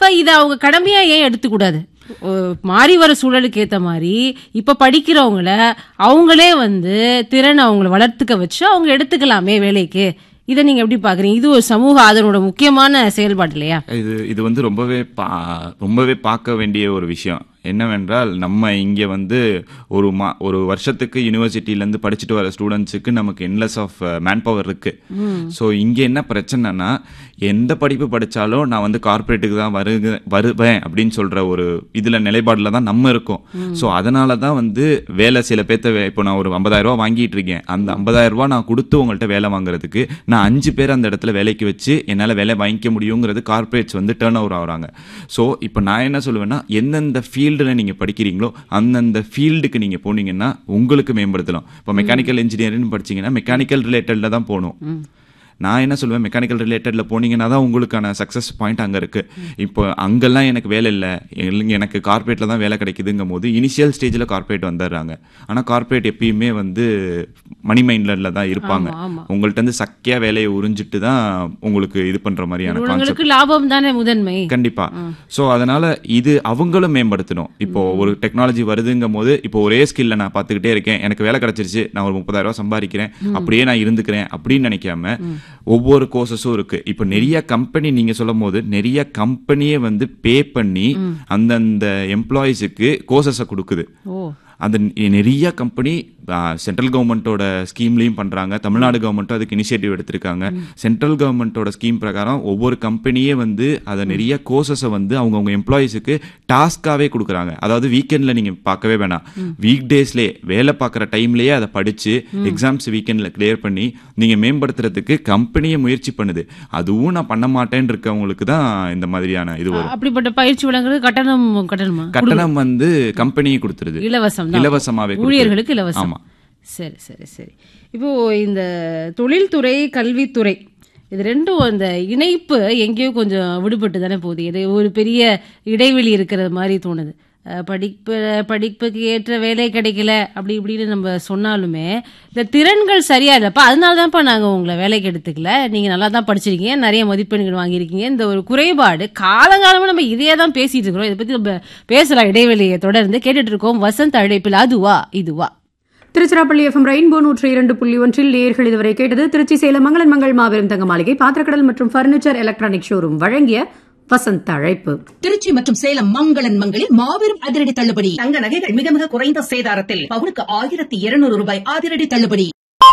அப்ப இத அவங்க கடமையா ஏன் எடுத்துக்கூடாது ஓ, மாறி வர சூழலுக்கு ஏத்த மாதிரி இப்ப படிக்கிறவங்கள அவங்களே வந்து திறன் அவங்கள வளர்த்துக்க வச்சு அவங்க எடுத்துக்கலாமே வேலைக்கு இதை நீங்க எப்படி பாக்குறீங்க இது ஒரு சமூக ஆதரவோட முக்கியமான செயல்பாடு இல்லையா இது இது வந்து ரொம்பவே பா ரொம்பவே பார்க்க வேண்டிய ஒரு விஷயம் என்னவென்றால் நம்ம இங்கே வந்து ஒரு மா ஒரு வருஷத்துக்கு யூனிவர்சிட்டியிலேருந்து படிச்சுட்டு வர ஸ்டூடெண்ட்ஸுக்கு நமக்கு என்லெஸ் ஆஃப் மேன் பவர் இருக்கு ஸோ இங்கே என்ன பிரச்சனைனா எந்த படிப்பு படித்தாலும் நான் வந்து கார்ப்பரேட்டுக்கு தான் வருக வருவேன் அப்படின்னு சொல்கிற ஒரு இதில் நிலைப்பாடில் தான் நம்ம இருக்கோம் ஸோ அதனால தான் வந்து வேலை சில பேர்த்த வே- இப்போ நான் ஒரு 50000 ரூபாய் வாங்கிட்டு இருக்கேன் அந்த 50000 ரூபாய் நான் கொடுத்து உங்கள்கிட்ட வேலை வாங்குறதுக்கு நான் அஞ்சு பேர் அந்த இடத்துல வேலைக்கு வச்சு என்னால் வேலை வாங்கிக்க முடியுங்கிறது கார்ப்பரேட்ஸ் வந்து டேர்ன் ஓவர் ஆகுறாங்க ஸோ இப்போ நான் என்ன சொல்லுவேன்னா எந்தெந்த ஃபீல்டில் நீங்கள் படிக்கிறீங்களோ அந்தந்த ஃபீல்டுக்கு நீங்கள் போனீங்கன்னா உங்களுக்கு மேம்படுத்தலாம் இப்போ மெக்கானிக்கல் இன்ஜினியரிங் படிச்சீங்கன்னா மெக்கானிக்கல் ரிலேட்டடில் தான் போகணும் நான் என்ன சொல்லுவேன் மெக்கானிக்கல் ரிலேட்டடில் போனீங்கன்னா தான் உங்களுக்கான சக்ஸஸ் பாயிண்ட் அங்கே இருக்குது இப்போ அங்கெல்லாம் எனக்கு வேலை இல்லை இல்லைங்க எனக்கு கார்ப்பரேட்டில் தான் வேலை கிடைக்குதுங்கும் போது இனிஷியல் ஸ்டேஜில் கார்ப்பரேட் வந்துடுறாங்க ஆனால் கார்ப்பரேட் எப்பயுமே வந்து மணி மைண்டில் தான் இருப்பாங்க ஆமா, ஆமா. உங்கள்ட்ட இருந்து சக்கியா வேலையை உறிஞ்சிட்டு தான் உங்களுக்கு இது பண்ணுற மாதிரியான கான்செப்ட் நிறுவனங்களுக்கு லாபம் தானே முதன்மை கண்டிப்பா சோ அதனால இது அவங்களும் மேம்படுத்தணும் இப்போ ஒரு டெக்னாலஜி வருதுங்கும் போது இப்போ ஒரே ஸ்கில்ல நான் பார்த்துக்கிட்டே இருக்கேன் எனக்கு வேலை கிடைச்சிருச்சு நான் ஒரு முப்பதாயிரம் ரூபாய் சம்பாதிக்கிறேன் அப்படியே நான் இருந்துக்கிறேன் அப்படின்னு நினைக்காம ஒவ்வொரு கோர்சஸும் இருக்கு இப்போ நிறைய கம்பெனி நீங்க சொல்லும் போது நிறைய கம்பெனியே வந்து பே பண்ணி அந்தந்த எம்ப்ளாயிஸுக்கு கோர்சஸை கொடுக்குது ஓ அந்த நி- நிறைய கம்பெனி சென்ட்ரல் கவர்மெண்ட்டோட ஸ்கீம்லையும் பண்றாங்க தமிழ்நாடு கவர்மெண்ட்டும் அதுக்கு இனிஷியேட்டிவ் எடுத்திருக்காங்க சென்ட்ரல் கவர்மெண்ட்டோட ஸ்கீம் பிரகாரம் ஒவ்வொரு கம்பெனியே வந்து அதை நிறைய கோர்சஸை வந்து அவங்கவுங்க எம்ப்ளாயிஸுக்கு டாஸ்காவே கொடுக்குறாங்க அதாவது வீக்கெண்ட்ல நீங்க பார்க்கவே வேணாம் வீக் டேஸ்லேயே வேலை பார்க்குற டைம்லயே அதை படிச்சு எக்ஸாம்ஸ் வீக்கெண்ட்ல கிளியர் பண்ணி நீங்க மேம்படுத்துறதுக்கு கம்பெனியே முயற்சி பண்ணுது அதுவும் நான் பண்ண மாட்டேன்னு இருக்கவங்களுக்கு தான் இந்த மாதிரியான இது வரும் அப்படிப்பட்ட பயிற்சி வழங்குறது கட்டணம் கட்டணமா கட்டணம் வந்து கம்பெனியே கொடுத்துருது இலவசம் தான் இலவசமாவே கொடுக்குது. ஊழியர்களுக்கு இலவசம் ஆமா. சரி சரி சரி இப்போ இந்த தொழில்துறை கல்வித்துறை இது ரெண்டும் அந்த இணைப்பு எங்கேயோ கொஞ்சம் விடுபட்டு தானே போகுது இது ஒரு பெரிய இடைவெளி இருக்கிற மாதிரி தோணுது அஹ் படிப்பு படிப்புக்கு ஏற்ற வேலை கிடைக்கல அப்படி இப்படின்னு நம்ம சொன்னாலுமே இந்த திறன்கள் சரியா இல்லப்பா அதனால தான்ப்பா நாங்கள் உங்களை வேலைக்கு எடுத்துக்கல நீங்கள் நல்லா தான் படிச்சிருக்கீங்க நிறைய மதிப்பெண்கள் வாங்கியிருக்கீங்க இந்த ஒரு குறைபாடு காலங்காலமாக நம்ம இதையே தான் பேசிட்டு இருக்கிறோம் இதை பற்றி நம்ம பேசலாம் இடைவெளியை தொடர்ந்து கேட்டுட்டு இருக்கோம் வசந்த் அழைப்பில் அதுவா இதுவா திருச்சிராப்பள்ளி எஃப்எம் ரெயின்போ நூற்றி இரண்டு புள்ளி ஒன்றில் நேயர்கள் இதுவரை கேட்டது திருச்சி சேலம் மங்களன் மங்கள் மாபெரும் தங்க மாளிகை பாத்திரக்கடல் மற்றும் பர்னிச்சர் எலக்ட்ரானிக் ஷோரூம் வழங்கிய வசந்த் அழைப்பு திருச்சி மற்றும் சேலம் மங்களன் மங்களில் மாபெரும் அதிரடி தள்ளுபடி தங்க நகைகள் மிக மிக குறைந்த சேதாரத்தில் பவுனுக்கு ஆயிரத்தி இருநூறு ரூபாய் அதிரடி தள்ளுபடி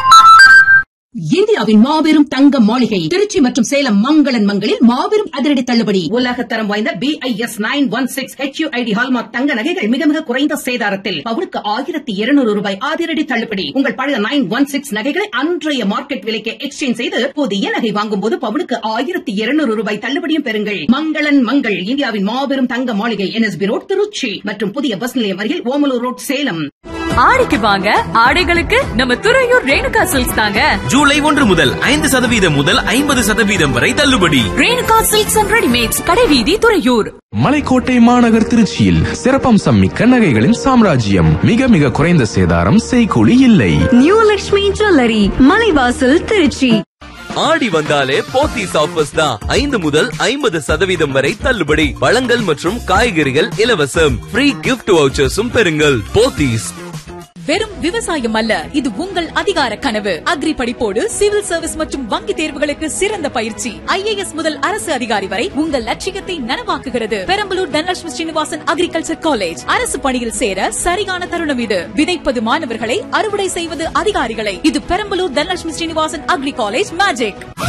இந்தியாவின் மாபெரும் தங்க மாளிகை திருச்சி மற்றும் சேலம் மங்களன் மங்களில் மாபெரும் அதிரடி தள்ளுபடி உலக தரம் வாய்ந்த B I S nine one six HUID hallmark தங்க நகைகள் மிக மிக குறைந்த சேதாரத்தில் பவுனுக்கு ஆயிரத்தி இருநூறு ரூபாய் அதிரடி தள்ளுபடி உங்கள் பழைய நைன் ஒன் சிக்ஸ் நகைகளை அன்றைய மார்க்கெட் விலைக்கு எக்ஸ்சேஞ்ச் செய்து புதிய நகை வாங்கும் போது பவுனுக்கு ஆயிரத்தி இருநூறு ரூபாய் தள்ளுபடியும் பெறுங்கள் மங்களன் மங்கள் இந்தியாவின் மாபெரும் தங்க மாளிகை என்எஸ்பி ரோட் திருச்சி மற்றும் புதிய பஸ் நிலையம் அருகில் ஓமலூர் ரோட் சேலம் ஆடிக்கு வாங்க ஆடைகளுக்கு நம்ம துறையூர் ரேணுகா சில்க்ஸ் தாங்க ஜூலை ஒன்று முதல் ஐந்து சதவீதம் முதல் ஐம்பது சதவீதம் வரை தள்ளுபடி ரேணுகா சில்க்ஸ் அண்ட் ரெடிமேட்ஸ் கடைவீதி துறையூர் மலைக்கோட்டை மாநகர் திருச்சியில் சிறப்பம்சம் மிக்க நகைகளின் சாம்ராஜ்யம் மிக மிக குறைந்த சேதாரம் செய்கூலி இல்லை நியூ லக்ஷ்மி ஜுவல்லரி மலைவாசல் திருச்சி ஆடி வந்தாலே போத்தீஸ் ஆஃபர்ஸ் தான் ஐந்து முதல் ஐம்பது சதவீதம் வரை தள்ளுபடி பழங்கள் மற்றும் காய்கறிகள் இலவசம் ஃப்ரீ கிஃப்ட் வவுச்சர்ஸும் பெறுங்கள் போத்தீஸ் வெறும் விவசாயம் அல்ல இது உங்கள் அதிகார கனவு அக்ரி படிப்போடு சிவில் சர்வீஸ் மற்றும் வங்கி தேர்வுகளுக்கு சிறந்த பயிற்சி ஐஏஎஸ் முதல் அரசு அதிகாரி வரை உங்கள் லட்சியத்தை நனவாக்குகிறது பெரம்பலூர் தனலட்சுமி ஸ்ரீனிவாசன் அக்ரிகல்ச்சர் காலேஜ் அரசு பணியில் சேர சரியான தருணம் இது விதைப்பது மாணவர்களை அறுவடை செய்வது அதிகாரிகளை இது Perambalur Dhanalakshmi Srinivasan agri college magic